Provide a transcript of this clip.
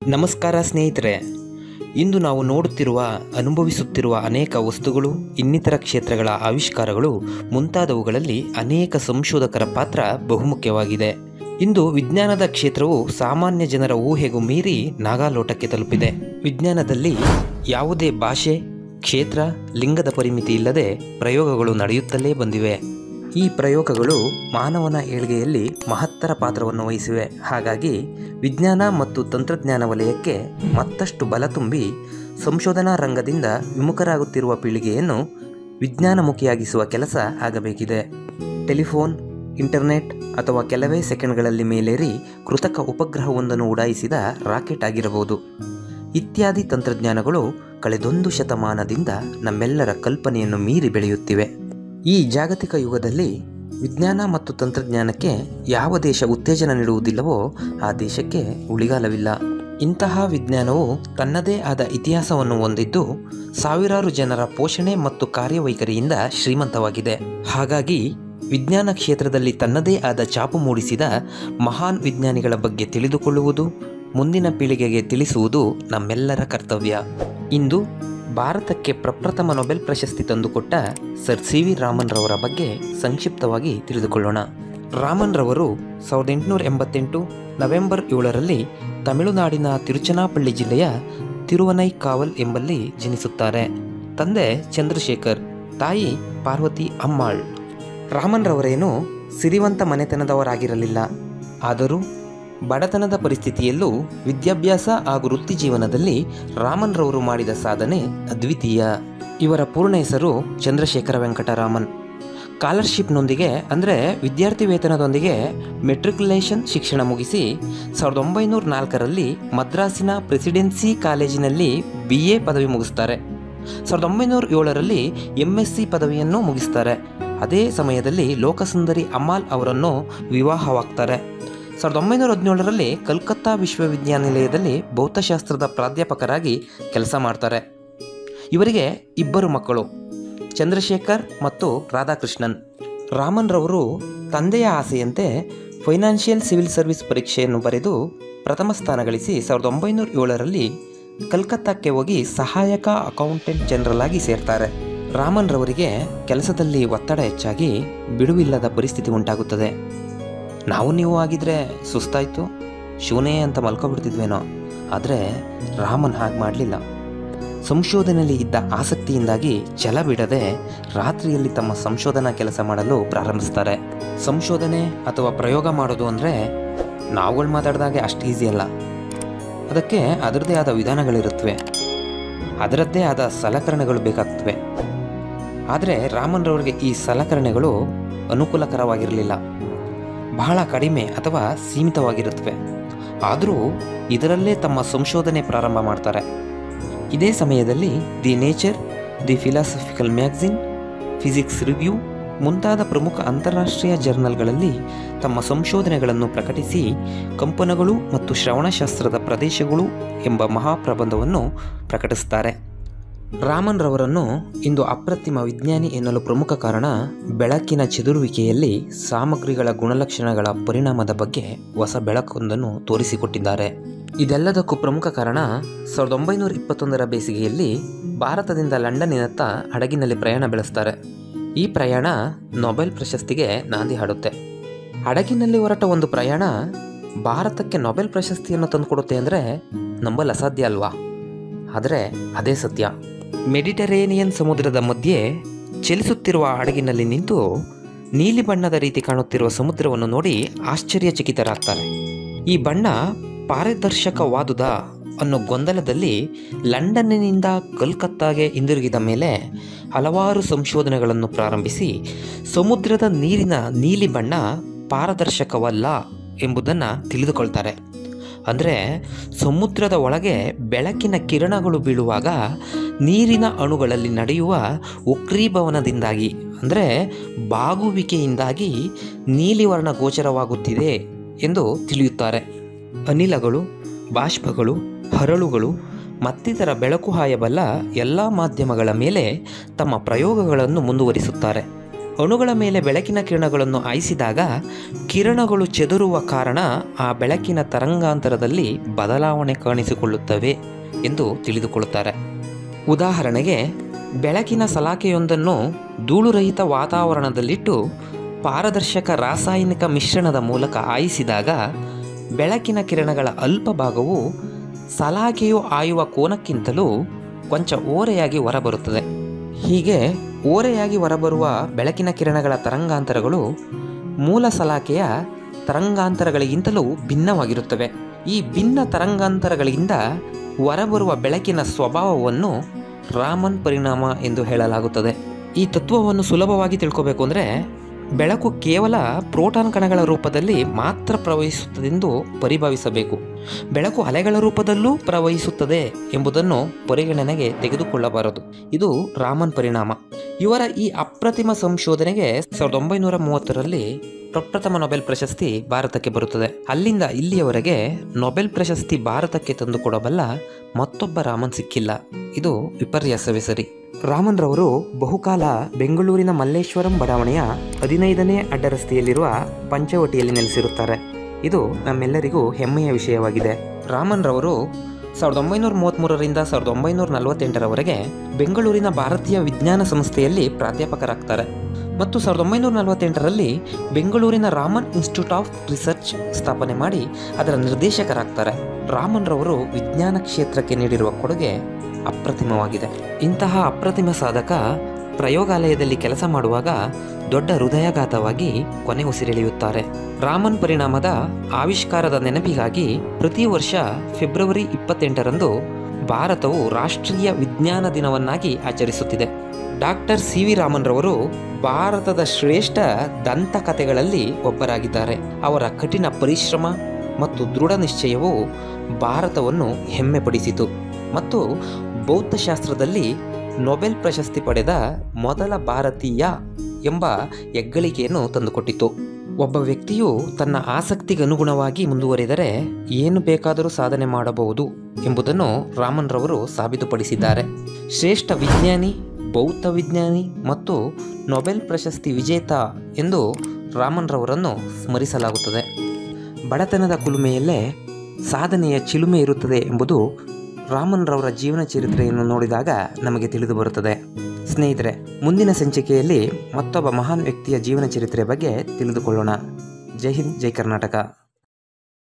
ನಮಸ್ಕಾರ ಸ್ನೇಹಿತರೆ ಇಂದು ನಾವು ನೋಡುತ್ತಿರುವ ಅನುಭವಿಸುತ್ತಿರುವ ಅನೇಕ ವಸ್ತುಗಳು ಇನ್ನಿತರ ಕ್ಷೇತ್ರಗಳ ಆವಿಷ್ಕಾರಗಳು ಮುಂತಾದವುಗಳಲ್ಲಿ ಅನೇಕ ಸಂಶೋಧಕರ ಪಾತ್ರ ಬಹುಮುಖ್ಯವಾಗಿದೆ ಇಂದು ವಿಜ್ಞಾನದ ಕ್ಷೇತ್ರವು ಸಾಮಾನ್ಯ ಜನರ ಊಹೆಗೂ ಮೀರಿ ನಾಗಾಲೋಟಕ್ಕೆ ತಲುಪಿದೆ ವಿಜ್ಞಾನದಲ್ಲಿ ಯಾವುದೇ ಭಾಷೆ ಕ್ಷೇತ್ರ ಲಿಂಗದ ಪರಿಮಿತಿ ಇಲ್ಲದೆ ಪ್ರಯೋಗಗಳು ನಡೆಯುತ್ತಲೇ ಬಂದಿವೆ ಈ ಪ್ರಯೋಗಗಳು ಮಾನವನ ಏಳ್ಗೆಯಲ್ಲಿ ಮಹತ್ತರ ಪಾತ್ರವನ್ನು ವಹಿಸಿವೆ ಹಾಗಾಗಿ ವಿಜ್ಞಾನ ಮತ್ತು ತಂತ್ರಜ್ಞಾನ ವಲಯಕ್ಕೆ ಮತ್ತಷ್ಟು ಬಲ ತುಂಬಿ ಸಂಶೋಧನಾ ರಂಗದಿಂದ ವಿಮುಖರಾಗುತ್ತಿರುವ ಪೀಳಿಗೆಯನ್ನು ವಿಜ್ಞಾನಮುಖಿಯಾಗಿಸುವ ಕೆಲಸ ಆಗಬೇಕಿದೆ ಟೆಲಿಫೋನ್ ಇಂಟರ್ನೆಟ್ ಅಥವಾ ಕೆಲವೇ ಸೆಕೆಂಡ್ಗಳಲ್ಲಿ ಮೇಲೇರಿ ಕೃತಕ ಉಪಗ್ರಹವೊಂದನ್ನು ಉಡಾಯಿಸಿದ ರಾಕೆಟ್ ಆಗಿರಬಹುದು ಇತ್ಯಾದಿ ತಂತ್ರಜ್ಞಾನಗಳು ಕಳೆದೊಂದು ಶತಮಾನದಿಂದ ನಮ್ಮೆಲ್ಲರ ಕಲ್ಪನೆಯನ್ನು ಮೀರಿ ಬೆಳೆಯುತ್ತಿವೆ ಈ ಜಾಗತಿಕ ಯುಗದಲ್ಲಿ ವಿಜ್ಞಾನ ಮತ್ತು ತಂತ್ರಜ್ಞಾನಕ್ಕೆ ಯಾವ ದೇಶ ಉತ್ತೇಜನ ನೀಡುವುದಿಲ್ಲವೋ ಆ ದೇಶಕ್ಕೆ ಉಳಿಗಾಲವಿಲ್ಲ ಇಂತಹ ವಿಜ್ಞಾನವು ತನ್ನದೇ ಆದ ಇತಿಹಾಸವನ್ನು ಹೊಂದಿದ್ದು ಸಾವಿರಾರು ಜನರ ಪೋಷಣೆ ಮತ್ತು ಕಾರ್ಯವೈಖರಿಯಿಂದ ಶ್ರೀಮಂತವಾಗಿದೆ ಹಾಗಾಗಿ ವಿಜ್ಞಾನ ಕ್ಷೇತ್ರದಲ್ಲಿ ತನ್ನದೇ ಆದ ಛಾಪು ಮೂಡಿಸಿದ ಮಹಾನ್ ವಿಜ್ಞಾನಿಗಳ ಬಗ್ಗೆ ತಿಳಿದುಕೊಳ್ಳುವುದು ಮುಂದಿನ ಪೀಳಿಗೆಗೆ ತಿಳಿಸುವುದು ನಮ್ಮೆಲ್ಲರ ಕರ್ತವ್ಯ ಇಂದು ಭಾರತಕ್ಕೆ ಪ್ರಪ್ರಥಮ ನೊಬೆಲ್ ಪ್ರಶಸ್ತಿ ತಂದುಕೊಟ್ಟ ಸರ್ ಸಿ ವಿ ರಾಮನ್ ರವರ ಬಗ್ಗೆ ಸಂಕ್ಷಿಪ್ತವಾಗಿ ತಿಳಿದುಕೊಳ್ಳೋಣ ರಾಮನ್ ರವರು ಸಾವಿರದ ಎಂಟುನೂರ ಎಂಬತ್ತೆಂಟು ನವೆಂಬರ್ ಏಳರಲ್ಲಿ ತಮಿಳುನಾಡಿನ ತಿರುಚನಾಪಳ್ಳಿ ಜಿಲ್ಲೆಯ ತಿರುವನೈಕಾವಲ್ ಎಂಬಲ್ಲಿ ಜನಿಸುತ್ತಾರೆ ತಂದೆ ಚಂದ್ರಶೇಖರ್ ತಾಯಿ ಪಾರ್ವತಿ ಅಮ್ಮಾಳ್ ರಾಮನ್ ರವರೇನು ಸಿರಿವಂತ ಮನೆತನದವರಾಗಿರಲಿಲ್ಲ ಆದರೂ ಬಡತನದ ಪರಿಸ್ಥಿತಿಯಲ್ಲೂ ವಿದ್ಯಾಭ್ಯಾಸ ಹಾಗೂ ವೃತ್ತಿ ಜೀವನದಲ್ಲಿ ರಾಮನ್ ರವರು ಮಾಡಿದ ಸಾಧನೆ ಅದ್ವಿತೀಯ ಇವರ ಪೂರ್ಣ ಹೆಸರು ಚಂದ್ರಶೇಖರ ವೆಂಕಟರಾಮನ್ ಸ್ಕಾಲರ್ಶಿಪ್ನೊಂದಿಗೆ ಅಂದರೆ ವಿದ್ಯಾರ್ಥಿ ವೇತನದೊಂದಿಗೆ ಮೆಟ್ರಿಕ್ಯುಲೇಷನ್ ಶಿಕ್ಷಣ ಮುಗಿಸಿ ಸಾವಿರದ ಒಂಬೈನೂರ ನಾಲ್ಕರಲ್ಲಿ ಮದ್ರಾಸಿನ ಪ್ರೆಸಿಡೆನ್ಸಿ ಕಾಲೇಜಿನಲ್ಲಿ ಬಿ ಎ ಪದವಿ ಮುಗಿಸ್ತಾರೆ ಸಾವಿರದ ಒಂಬೈನೂರ ಏಳರಲ್ಲಿ ಎಂ ಎಸ್ ಸಿ ಪದವಿಯನ್ನು ಮುಗಿಸ್ತಾರೆ ಅದೇ ಸಮಯದಲ್ಲಿ ಲೋಕಸುಂದರಿ ಅಮಾಲ್ ಅವರನ್ನು ವಿವಾಹವಾಗ್ತಾರೆ ಸಾವಿರದ ಒಂಬೈನೂರ ಹದಿನೇಳರಲ್ಲಿ ಕಲ್ಕತ್ತಾ ವಿಶ್ವವಿದ್ಯಾನಿಲಯದಲ್ಲಿ ಭೌತಶಾಸ್ತ್ರದ ಪ್ರಾಧ್ಯಾಪಕರಾಗಿ ಕೆಲಸ ಮಾಡ್ತಾರೆ ಇವರಿಗೆ ಇಬ್ಬರು ಮಕ್ಕಳು ಚಂದ್ರಶೇಖರ್ ಮತ್ತು ರಾಧಾಕೃಷ್ಣನ್ ರಾಮನ್ ರವರು ತಂದೆಯ ಆಸೆಯಂತೆ ಫೈನಾನ್ಷಿಯಲ್ ಸಿವಿಲ್ ಸರ್ವಿಸ್ ಪರೀಕ್ಷೆಯನ್ನು ಬರೆದು ಪ್ರಥಮ ಸ್ಥಾನ ಗಳಿಸಿ ಸಾವಿರದ ಒಂಬೈನೂರ ಏಳರಲ್ಲಿ ಕಲ್ಕತ್ತಾಕ್ಕೆ ಹೋಗಿ ಸಹಾಯಕ ಅಕೌಂಟೆಂಟ್ ಜನರಲ್ ಆಗಿ ಸೇರ್ತಾರೆ ರಾಮನ್ ರವರಿಗೆ ಕೆಲಸದಲ್ಲಿ ಒತ್ತಡ ಹೆಚ್ಚಾಗಿ ಬಿಡುವಿಲ್ಲದ ಪರಿಸ್ಥಿತಿ ಉಂಟಾಗುತ್ತದೆ ನಾವು ನೀವು ಆಗಿದ್ರೆ ಸುಸ್ತಾಯಿತು ಶೂನೇ ಅಂತ ಮಲ್ಕೊಬಿಡ್ತಿದ್ವೇನೋ ಆದರೆ ರಾಮನ್ ಹಾಗೆ ಮಾಡಲಿಲ್ಲ ಸಂಶೋಧನೆಯಲ್ಲಿ ಇದ್ದ ಆಸಕ್ತಿಯಿಂದಾಗಿ ಛಲ ಬಿಡದೆ ರಾತ್ರಿಯಲ್ಲಿ ತಮ್ಮ ಸಂಶೋಧನಾ ಕೆಲಸ ಮಾಡಲು ಪ್ರಾರಂಭಿಸ್ತಾರೆ ಸಂಶೋಧನೆ ಅಥವಾ ಪ್ರಯೋಗ ಮಾಡೋದು ಅಂದರೆ ನಾವುಗಳು ಮಾತಾಡಿದಾಗೆ ಅಷ್ಟು ಈಸಿ ಅಲ್ಲ ಅದಕ್ಕೆ ಅದರದ್ದೇ ಆದ ವಿಧಾನಗಳಿರುತ್ತವೆ ಅದರದ್ದೇ ಆದ ಸಲಕರಣೆಗಳು ಬೇಕಾಗ್ತವೆ ಆದರೆ ರಾಮನ್ ರವರಿಗೆ ಈ ಸಲಕರಣೆಗಳು ಅನುಕೂಲಕರವಾಗಿರಲಿಲ್ಲ ಬಹಳ ಕಡಿಮೆ ಅಥವಾ ಸೀಮಿತವಾಗಿರುತ್ತವೆ ಆದರೂ ಇದರಲ್ಲೇ ತಮ್ಮ ಸಂಶೋಧನೆ ಪ್ರಾರಂಭ ಮಾಡ್ತಾರೆ ಇದೇ ಸಮಯದಲ್ಲಿ the Nature the Philosophical Magazine Physics Review ಮುಂತಾದ ಪ್ರಮುಖ ಅಂತಾರಾಷ್ಟ್ರೀಯ ಜರ್ನಲ್ಗಳಲ್ಲಿ ತಮ್ಮ ಸಂಶೋಧನೆಗಳನ್ನು ಪ್ರಕಟಿಸಿ ಕಂಪನಗಳು ಮತ್ತು ಶ್ರವಣಶಾಸ್ತ್ರದ ಪ್ರದೇಶಗಳು ಎಂಬ ಮಹಾಪ್ರಬಂಧವನ್ನು ಪ್ರಕಟಿಸುತ್ತಾರೆ ರಾಮನ್ ರವರನ್ನು ಇಂದು ಅಪ್ರತಿಮ ವಿಜ್ಞಾನಿ ಎನ್ನಲು ಪ್ರಮುಖ ಕಾರಣ ಬೆಳಕಿನ ಚೆದುರುವಿಕೆಯಲ್ಲಿ ಸಾಮಗ್ರಿಗಳ ಗುಣಲಕ್ಷಣಗಳ ಪರಿಣಾಮದ ಬಗ್ಗೆ ಹೊಸ ಬೆಳಕೊಂದನ್ನು ತೋರಿಸಿಕೊಟ್ಟಿದ್ದಾರೆ ಇದೆಲ್ಲದಕ್ಕೂ ಪ್ರಮುಖ ಕಾರಣ ಸಾವಿರದ ಒಂಬೈನೂರ ಇಪ್ಪತ್ತೊಂದರ ಬೇಸಿಗೆಯಲ್ಲಿ ಭಾರತದಿಂದ ಲಂಡನ್ನಿನತ್ತ ಹಡಗಿನಲ್ಲಿ ಪ್ರಯಾಣ ಬೆಳೆಸ್ತಾರೆ ಈ ಪ್ರಯಾಣ ನೊಬೆಲ್ ಪ್ರಶಸ್ತಿಗೆ ನಾಂದಿ ಹಾಡುತ್ತೆ ಹಡಗಿನಲ್ಲಿ ಹೊರಟ ಒಂದು ಪ್ರಯಾಣ ಭಾರತಕ್ಕೆ ನೊಬೆಲ್ ಪ್ರಶಸ್ತಿಯನ್ನು ತಂದುಕೊಡುತ್ತೆ ಅಂದರೆ ನಂಬಲು ಅಸಾಧ್ಯ ಅಲ್ವಾ ಆದರೆ ಅದೇ ಸತ್ಯ ಮೆಡಿಟರೇನಿಯನ್ ಸಮುದ್ರದ ಮಧ್ಯೆ ಚಲಿಸುತ್ತಿರುವ ಹಡಗಿನಲ್ಲಿ ನಿಂತು ನೀಲಿ ಬಣ್ಣದ ರೀತಿ ಕಾಣುತ್ತಿರುವ ಸಮುದ್ರವನ್ನು ನೋಡಿ ಆಶ್ಚರ್ಯಚಕಿತರಾಗ್ತಾರೆ ಈ ಬಣ್ಣ ಪಾರದರ್ಶಕವಾದುದ ಅನ್ನೋ ಗೊಂದಲದಲ್ಲಿ ಲಂಡನ್ನಿನಿಂದ ಕಲ್ಕತ್ತಾಗೆ ಹಿಂದಿರುಗಿದ ಮೇಲೆ ಹಲವಾರು ಸಂಶೋಧನೆಗಳನ್ನು ಪ್ರಾರಂಭಿಸಿ ಸಮುದ್ರದ ನೀರಿನ ನೀಲಿ ಬಣ್ಣ ಪಾರದರ್ಶಕವಲ್ಲ ಎಂಬುದನ್ನು ತಿಳಿದುಕೊಳ್ತಾರೆ ಅಂದರೆ ಸಮುದ್ರದ ಒಳಗೆ ಬೆಳಕಿನ ಕಿರಣಗಳು ಬೀಳುವಾಗ ನೀರಿನ ಅಣುಗಳಲ್ಲಿ ನಡೆಯುವ ವಕ್ರೀಭವನದಿಂದಾಗಿ ಅಂದರೆ ಬಾಗುವಿಕೆಯಿಂದಾಗಿ ನೀಲಿವರ್ಣ ಗೋಚರವಾಗುತ್ತಿದೆ ಎಂದು ತಿಳಿಯುತ್ತಾರೆ ಅನಿಲಗಳು ಬಾಷ್ಪಗಳು ಹರಳುಗಳು ಮತ್ತಿತರ ಬೆಳಕು ಹಾಯಬಲ್ಲ ಎಲ್ಲ ಮಾಧ್ಯಮಗಳ ಮೇಲೆ ತಮ್ಮ ಪ್ರಯೋಗಗಳನ್ನು ಮುಂದುವರಿಸುತ್ತಾರೆ ಅಣುಗಳ ಮೇಲೆ ಬೆಳಕಿನ ಕಿರಣಗಳನ್ನು ಹಾಯಿಸಿದಾಗ ಕಿರಣಗಳು ಚೆದುರುವ ಕಾರಣ ಆ ಬೆಳಕಿನ ತರಂಗಾಂತರದಲ್ಲಿ ಬದಲಾವಣೆ ಕಾಣಿಸಿಕೊಳ್ಳುತ್ತವೆ ಎಂದು ತಿಳಿದುಕೊಳ್ಳುತ್ತಾರೆ ಉದಾಹರಣೆಗೆ ಬೆಳಕಿನ ಸಲಾಕೆಯೊಂದನ್ನು ಧೂಳುರಹಿತ ವಾತಾವರಣದಲ್ಲಿಟ್ಟು ಪಾರದರ್ಶಕ ರಾಸಾಯನಿಕ ಮಿಶ್ರಣದ ಮೂಲಕ ಹಾಯಿಸಿದಾಗ ಬೆಳಕಿನ ಕಿರಣಗಳ ಅಲ್ಪ ಭಾಗವು ಸಲಾಕೆಯು ಆಯುವ ಕೋನಕ್ಕಿಂತಲೂ ಕೊಂಚ ಓರೆಯಾಗಿ ಹೊರಬರುತ್ತದೆ ಹೀಗೆ ಓರೆಯಾಗಿ ಹೊರಬರುವ ಬೆಳಕಿನ ಕಿರಣಗಳ ತರಂಗಾಂತರಗಳು ಮೂಲ ಸಲಾಕೆಯ ತರಂಗಾಂತರಗಳಿಗಿಂತಲೂ ಭಿನ್ನವಾಗಿರುತ್ತವೆ ಈ ಭಿನ್ನ ತರಂಗಾಂತರಗಳಿಂದ ಹೊರಬರುವ ಬೆಳಕಿನ ಸ್ವಭಾವವನ್ನು ರಾಮನ್ ಪರಿಣಾಮ ಎಂದು ಹೇಳಲಾಗುತ್ತದೆ ಈ ತತ್ವವನ್ನು ಸುಲಭವಾಗಿ ತಿಳ್ಕೋಬೇಕು ಅಂದರೆ ಬೆಳಕು ಕೇವಲ ಪ್ರೋಟಾನ್ ಕಣಗಳ ರೂಪದಲ್ಲಿ ಮಾತ್ರ ಪ್ರವಹಿಸುತ್ತದೆಂದು ಪರಿಭಾವಿಸಬೇಕು ಬೆಳಕು ಅಲೆಗಳ ರೂಪದಲ್ಲೂ ಪ್ರವಹಿಸುತ್ತದೆ ಎಂಬುದನ್ನು ಪರಿಗಣನೆಗೆ ತೆಗೆದುಕೊಳ್ಳಬಾರದು ಇದು ರಾಮನ್ ಪರಿಣಾಮ ಇವರ ಈ ಅಪ್ರತಿಮ ಸಂಶೋಧನೆಗೆ ಸಾವಿರದ ಒಂಬೈನೂರ ಮೂವತ್ತರಲ್ಲಿ ಪ್ರಪ್ರಥಮ ನೊಬೆಲ್ ಪ್ರಶಸ್ತಿ ಭಾರತಕ್ಕೆ ಬರುತ್ತದೆ ಅಲ್ಲಿಂದ ಇಲ್ಲಿಯವರೆಗೆ ನೊಬೆಲ್ ಪ್ರಶಸ್ತಿ ಭಾರತಕ್ಕೆ ತಂದುಕೊಡಬಲ್ಲ ಮತ್ತೊಬ್ಬ ರಾಮನ್ ಸಿಕ್ಕಿಲ್ಲ ಇದು ವಿಪರ್ಯಾಸವೇ ಸರಿ ರಾಮನ್ ರವರು ಬಹುಕಾಲ ಬೆಂಗಳೂರಿನ ಮಲ್ಲೇಶ್ವರಂ ಬಡಾವಣೆಯ ಹದಿನೈದನೇ ಅಡ್ಡರಸ್ತೆಯಲ್ಲಿರುವ ಪಂಚವಟಿಯಲ್ಲಿ ನೆಲೆಸಿರುತ್ತಾರೆ ಇದು ನಮ್ಮೆಲ್ಲರಿಗೂ ಹೆಮ್ಮೆಯ ವಿಷಯವಾಗಿದೆ ರಾಮನ್ ರವರು ಸಾವಿರದ ಒಂಬೈನೂರ ಮೂವತ್ತ್ಮೂರರಿಂದ ಸಾವಿರದ ಒಂಬೈನೂರ ನಲವತ್ತೆಂಟರವರೆಗೆ ಬೆಂಗಳೂರಿನ ಭಾರತೀಯ ವಿಜ್ಞಾನ ಸಂಸ್ಥೆಯಲ್ಲಿ ಪ್ರಾಧ್ಯಾಪಕರಾಗ್ತಾರೆ ಮತ್ತು ಸಾವಿರದ ಒಂಬೈನೂರ ನಲವತ್ತೆಂಟರಲ್ಲಿ ಬೆಂಗಳೂರಿನ ರಾಮನ್ ಇನ್ಸ್ಟಿಟ್ಯೂಟ್ ಆಫ್ ರಿಸರ್ಚ್ ಸ್ಥಾಪನೆ ಮಾಡಿ ಅದರ ನಿರ್ದೇಶಕರಾಗ್ತಾರೆ ರಾಮನ್ ರವರು ವಿಜ್ಞಾನ ಕ್ಷೇತ್ರಕ್ಕೆ ನೀಡಿರುವ ಕೊಡುಗೆ ಅಪ್ರತಿಮವಾಗಿದೆ ಇಂತಹ ಅಪ್ರತಿಮ ಸಾಧಕ ಪ್ರಯೋಗಾಲಯದಲ್ಲಿ ಕೆಲಸ ಮಾಡುವಾಗ ದೊಡ್ಡ ಹೃದಯಾಘಾತವಾಗಿ ಕೊನೆ ಉಸಿರೆಳೆಯುತ್ತಾರೆ ರಾಮನ್ ಪರಿಣಾಮದ ಆವಿಷ್ಕಾರದ ನೆನಪಿಗಾಗಿ ಪ್ರತಿ ವರ್ಷ ಫೆಬ್ರವರಿ ಇಪ್ಪತ್ತೆಂಟರಂದು ಭಾರತವು ರಾಷ್ಟ್ರೀಯ ವಿಜ್ಞಾನ ದಿನವನ್ನಾಗಿ ಆಚರಿಸುತ್ತಿದೆ ಡಾಕ್ಟರ್ ಸಿ ವಿ ರಾಮನ್ ರವರು ಭಾರತದ ಶ್ರೇಷ್ಠ ದಂತಕಥೆಗಳಲ್ಲಿ ಒಬ್ಬರಾಗಿದ್ದಾರೆ ಅವರ ಕಠಿಣ ಪರಿಶ್ರಮ ಮತ್ತು ದೃಢ ನಿಶ್ಚಯವು ಭಾರತವನ್ನು ಹೆಮ್ಮೆಪಡಿಸಿತು ಮತ್ತು ಭೌತಶಾಸ್ತ್ರದಲ್ಲಿ ನೊಬೆಲ್ ಪ್ರಶಸ್ತಿ ಪಡೆದ ಮೊದಲ ಭಾರತೀಯ ಎಂಬ ಹೆಗ್ಗಳಿಕೆಯನ್ನು ತಂದುಕೊಟ್ಟಿತು ಒಬ್ಬ ವ್ಯಕ್ತಿಯು ತನ್ನ ಆಸಕ್ತಿಗೆ ಅನುಗುಣವಾಗಿ ಮುಂದುವರಿದರೆ ಏನು ಬೇಕಾದರೂ ಸಾಧನೆ ಮಾಡಬಹುದು ಎಂಬುದನ್ನು ರಾಮನ್ ರವರು ಸಾಬೀತುಪಡಿಸಿದ್ದಾರೆ ಶ್ರೇಷ್ಠ ವಿಜ್ಞಾನಿ ಭೌತ ವಿಜ್ಞಾನಿ ಮತ್ತು ನೊಬೆಲ್ ಪ್ರಶಸ್ತಿ ವಿಜೇತ ಎಂದು ರಾಮನ್ ರವರನ್ನು ಸ್ಮರಿಸಲಾಗುತ್ತದೆ ಬಡತನದ ಕುಲುಮೆಯಲ್ಲೇ ಸಾಧನೆಯ ಚಿಲುಮೆ ಇರುತ್ತದೆ ಎಂಬುದು ರಾಮನ್ ರವರ ಜೀವನ ಚರಿತ್ರೆಯನ್ನು ನೋಡಿದಾಗ ನಮಗೆ ತಿಳಿದು ಬರುತ್ತದೆ ಸ್ನೇಹಿತರೆ ಮುಂದಿನ ಸಂಚಿಕೆಯಲ್ಲಿ ಮತ್ತೊಬ್ಬ ಮಹಾನ್ ವ್ಯಕ್ತಿಯ ಜೀವನ ಚರಿತ್ರೆಯ ಬಗ್ಗೆ ತಿಳಿದುಕೊಳ್ಳೋಣ ಜೈ ಹಿಂದ್ ಜೈ ಕರ್ನಾಟಕ